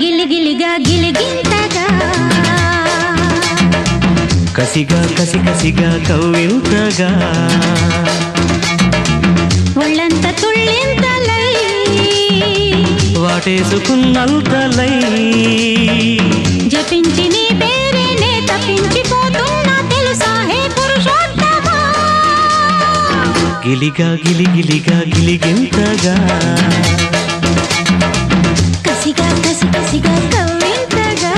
గిలిగిలిగా గిలిగింతగా కసిగా కసి కసిగా కవ్వింతగా ఒళ్ళంత తుళ్ళింతలై వాటేసుకున్నంతలై జపించి నీ పేరేనే తప్పించిపోతున్నా తెలుసా హే పురుషోత్తమా గిలిగా గిలిగిలిగా గిలిగింతగా కసిగా కసి కసిగా కవ్వింతగా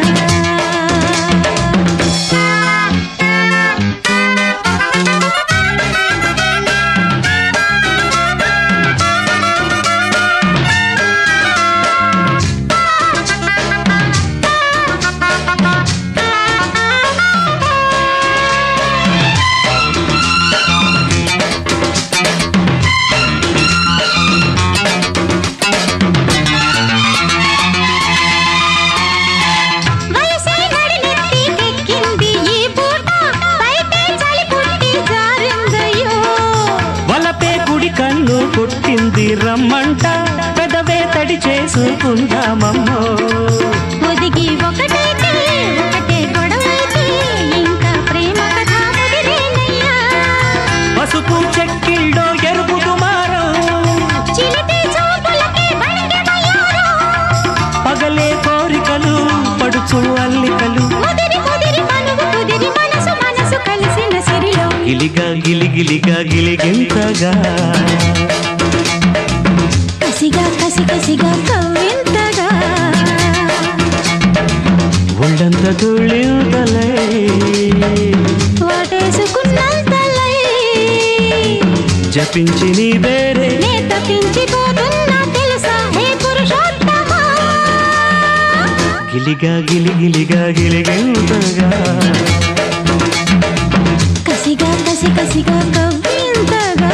వయసే నడినెత్తికెక్కింది ఈ పూట బయటే చలి పుట్టి జారిందయ్యో వలపే కుడి కన్ను కొట్టింది రమ్మంట పెదవే తడి చేసుకుందామమ్మో ఒదిగి ఒకటైతే ఒకటే గొడవైతే ఇంకా ప్రేమ కథ ముదిరేనయ్యా పసుపు చెక్కిళ్ళో ఎరుపు దుమారం చిలిపి చూపులకి బడికి బయ్యారు పగలే కోరికలు పడుచు అల్లికలు ముదిరి ముదిరి మనువు కుదిరి మనసు మనసు కలిసిన సిరిలో గిలిగా గిలిగిలిగా గిలిగింతగా కసిగా కసి కసిగా కవ్వింతగా ఒళ్ళంత తుళ్ళింతలై వాటేసుకున్నంతలై జపించి నీ వేరే నే తప్పించిపోతున్నా తెలుసా హే పురుషోత్తమా గిలిగా గిలిగిలిగా గిలిగింతగా కసిగా కసి కసిగా కవ్వింతగా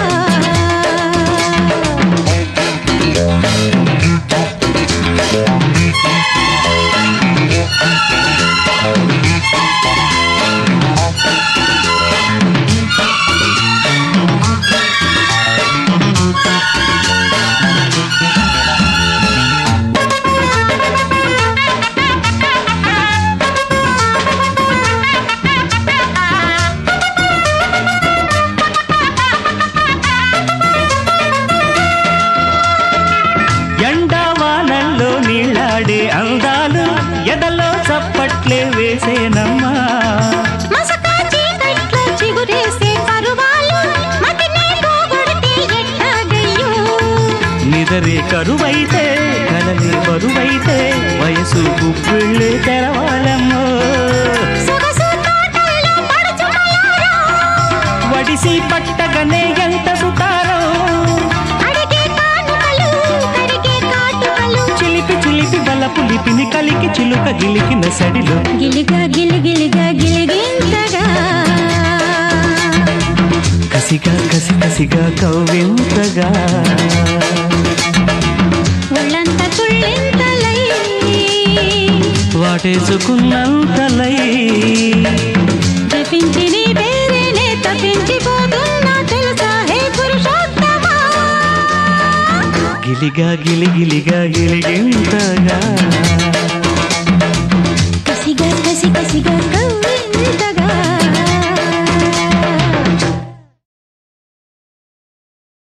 ఎండావానల్లో నీళ్ళాడే అందాలు ఎదలో చప్పట్లే వేసేనమ్మా మసకా చీకట్లో చిగురేసే పరువాలు మతినే పోగొడితే ఎట్టాగయ్యో నిదరే కరువైతే కలలే బరువైతే వయసు గుప్పిళ్ళే తెరవాలమ్మో సొగసు తోటల్లో పడుచుమలారా వడిసి పట్టగనే ఎంత సుతారం అడిగే కానుకలు కడిగే కాటుకలు చిలిపి చిలిపి బలపు లిపిని కలికి చిలుక గిలికిన సడిలో గిలిగా గిలిగిలిగా గిలిగింతగా కసిగా కసి కసిగా కవ్వింతగా ఒళ్ళంత తుళ్ళింతలై వాటేసుకున్నంతలై జపించి నీ పేరేనే తప్పించిపోతున్నా తెలుసా హే పురుషోత్తమా గిలిగా గిలిగిలిగా గిలిగింతగా